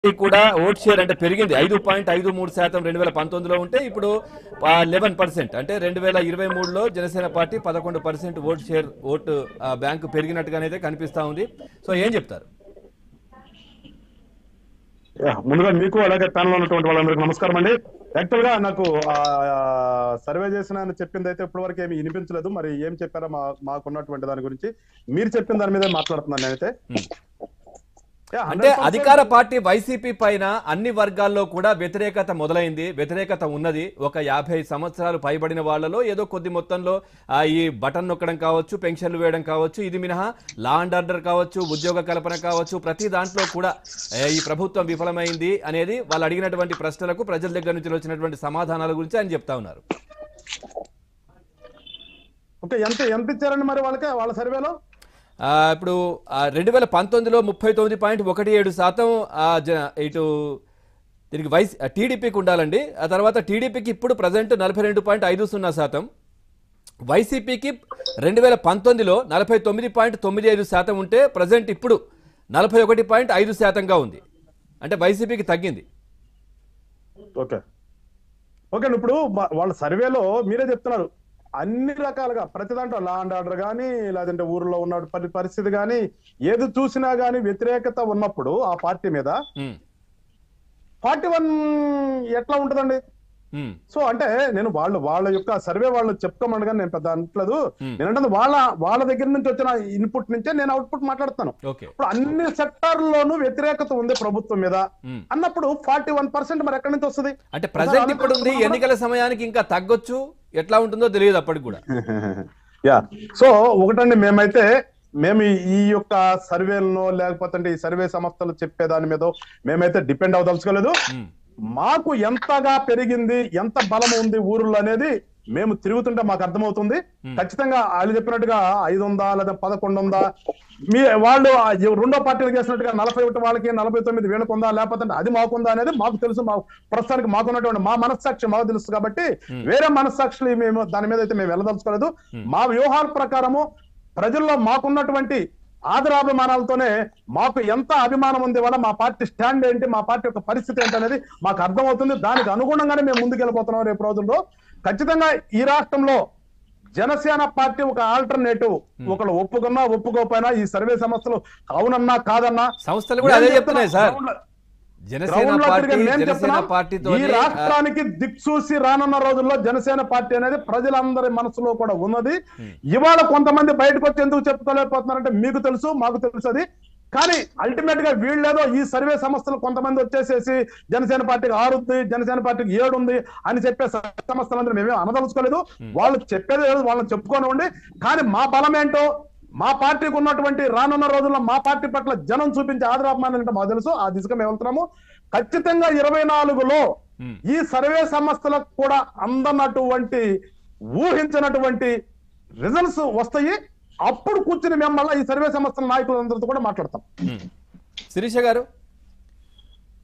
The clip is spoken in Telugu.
కూడా ఓట్ షేర్ అంటే పెరిగింది ఐదు పాయింట్ ఐదు మూడు శాతం రెండు వేల పంతొమ్మిదిలో ఉంటే ఇప్పుడు లెవెన్ పర్సెంట్ అంటే రెండు వేల ఇరవై మూడులో జనసేన పార్టీ పదకొండు పర్సెంట్ ఓట్ షేర్ ఓటు ఆ, బ్యాంకు పెరిగినట్టుగానైతే కనిపిస్తా ఉంది సో ఏం చెప్తారు యా, ముందుగా మీకు అలాగే ప్యానల్ ఉన్నటువంటి వాళ్ళందరికీ నమస్కారం అండి యాక్చువల్ గా నాకు ఆ, సర్వే చేసిన ఆయన చెప్పింది అయితే ఇప్పటివరకు ఏమి వినిపించలేదు మరి ఏం చెప్పారో మా మాకున్నటువంటి దాని గురించి మీరు చెప్పిన దాని మీదే మాట్లాడుతున్నాను నేనైతే యా, అంటే 100% అధికార పార్టీ వైసీపీ పైన అన్ని వర్గాల్లో కూడా వ్యతిరేకత మొదలైంది వ్యతిరేకత ఉన్నది ఒక యాభై సంవత్సరాలు పైబడిన వాళ్ళలో ఏదో కొద్ది మొత్తంలో ఆ, ఈ బటన్ నొక్కడం కావచ్చు పెన్షన్లు వేయడం కావచ్చు ఇది మినహా లా అండ్ ఆర్డర్ కావచ్చు ఉద్యోగ కల్పన కావచ్చు ప్రతి దాంట్లో కూడా ఏ, ఈ ప్రభుత్వం విఫలమైంది అనేది వాళ్ళు అడిగినటువంటి ప్రశ్నలకు ప్రజల దగ్గర నుంచి వచ్చినటువంటి సమాధానాల గురించి ఆయన చెప్తా ఉన్నారు ఓకే ఎంత ఎంత ఇచ్చారండి మరి వాళ్ళకి వాళ్ళ సర్వేలో ఆ, ఇప్పుడు రెండు వేల పంతొమ్మిదిలో ముప్పై తొమ్మిది పాయింట్ ఒకటి ఏడు శాతం ఆ, జ- ఇటు దీనికి వైస్ టీడీపీకి ఉండాలండి ఆ తర్వాత టీడీపీకి ఇప్పుడు ప్రజెంట్ నలభై రెండు పాయింట్ ఐదు సున్నా శాతం వైసీపీకి రెండు వేల పంతొమ్మిదిలో నలభై తొమ్మిది పాయింట్ తొమ్మిది ఐదు శాతం ఉంటే ప్రజెంట్ ఇప్పుడు నలభై ఒకటి పాయింట్ ఐదు శాతంగా ఉంది అంటే వైసీపీకి తగ్గింది ఓకే ఓకే ఇప్పుడు మా- వాళ్ళ సర్వేలో మీరే చెప్తున్నారు అన్ని రకాలుగా ప్రతి దాంట్లో లా అండ్ ఆర్డర్ కానీ లేదంటే ఊర్లో ఉన్న పరి- పరిస్థితి కానీ ఏది చూసినా గానీ వ్యతిరేకత ఉన్నప్పుడు ఆ పార్టీ మీద ఉమ్, ఫార్టీ వన్ ఎట్లా ఉంటదండి ఉమ్, సో అంటే నేను వాళ్ళు వాళ్ళ యొక్క సర్వే వాళ్ళు చెప్పుకోమనగా నేను పెద్ద అనట్లేదు Hmm. నేనంటే వాళ్ళ వాళ్ళ దగ్గర నుంచి వచ్చిన ఇన్పుట్ నుంచే నేను అవుట్పుట్ మాట్లాడుతాను ఓకే ఇప్పుడు అన్ని సెక్టార్లోనూ వ్యతిరేకత ఉంది ప్రభుత్వం మీద ఉమ్. అన్నప్పుడు ఫార్టీ వన్ పర్సెంట్ మరి ఎక్కడి నుంచి వస్తుంది అంటే ప్రజెంట్ ఇప్పుడు ఉంది ఎన్నికల సమయానికి ఇంకా తగ్గొచ్చు ఎట్లా ఉంటుందో తెలియదు అప్పటికి కూడా యా సో ఒకటండి మేమైతే మేము ఈ- ఈ యొక్క సర్వేలను లేకపోతే ఈ సర్వే సంస్థలు చెప్పే దాని మీద మేమైతే డిపెండ్ అవదలుచుకోలేదు ఉమ్, మాకు ఎంతగా పెరిగింది ఎంత బలం ఉంది ఊరులో అనేది మేము తిరుగుతుంటే మాకు అర్థమవుతుంది ఖచ్చితంగా వాళ్ళు చెప్పినట్టుగా ఐదు ఉందా లేదా పదకొండు ఉందా మీ వాళ్ళు ఆ ఎవ- రెండో పార్టీలు చేసినట్టుగా నలభై ఒకటి వాళ్ళకి నలభై తొమ్మిది వీళ్ళకి ఉందా లేకపోతే అది మాకుందా అనేది మాకు తెలుసు మా ప్రస్తుతానికి మాకున్నటువంటి మా మనస్సాక్షి మాకు తెలుసు కాబట్టి వేరే మనస్సాక్షులు మేము దాని మీద అయితే మేము వెళ్ళదలుచుకోలేదు మా వ్యూహాల ప్రకారము ప్రజల్లో మాకున్నటువంటి ఆదరాభిమానాలతోనే మాకు ఎంత అభిమానం ఉంది వల్ల మా పార్టీ స్టాండ్ ఏంటి మా పార్టీ యొక్క పరిస్థితి ఏంటి అనేది మాకు అర్థమవుతుంది దానికి అనుగుణంగానే మేము ముందుకెళ్ళిపోతున్నాం రేపు రోజుల్లో ఖచ్చితంగా ఈ రాష్ట్రంలో జనసేన పార్టీ ఒక ఆల్టర్నేటివ్ ఒకళ్ళు ఒప్పుకున్నా ఒప్పుకోకపోయినా ఈ సర్వే సంస్థలు అవునన్నా కాదన్నా సంస్థలు కూడా అదే నేను చెప్తున్నాయి సార్ చెప్తున్నా, జనసేన గ్రౌండ్ లో పార్టీ తిరిగి మేము జనసేన చెప్తున్నాం, పార్టీతో ఈ రాష్ట్రానికి దిక్సూసి రానున్న రోజుల్లో జనసేన పార్టీ అనేది ప్రజలందరి మనసులో కూడా ఉన్నది ఇవాళ కొంతమంది బయటకు వచ్చి ఎందుకు చెప్పుకోలేకపోతున్నారంటే మీకు తెలుసు మాకు తెలుసు అది కానీ అల్టిమేట్ గా వీళ్ళేదో ఈ సర్వే సంస్థలు కొంతమంది వచ్చేసేసి జనసేన పార్టీకి ఆరు ఉంది జనసేన పార్టీకి ఏడు ఉంది అని చెప్పే సంస్థలందరూ మేమే అనదలుచుకోలేదు వాళ్ళు చెప్పేది లేదు వాళ్ళని చెప్పుకోనివ్వండి కానీ మా బలం ఏంటో మా పార్టీకి ఉన్నటువంటి రానున్న రోజుల్లో మా పార్టీ పట్ల జనం చూపించే ఆదరాభిమానం ఏంటో మాకు తెలుసు ఆ దిశగా మేము వెళ్తున్నాము ఖచ్చితంగా ఇరవై నాలుగులో Hmm. ఈ సర్వే సంస్థలకు కూడా అందనటువంటి ఊహించినటువంటి రిజల్ట్స్ వస్తాయి అప్పుడు కూర్చుని మేము మళ్ళీ ఈ సర్వే సంస్థల నాయకులందరితో కూడా మాట్లాడతాం ఉమ్. శిరీష గారు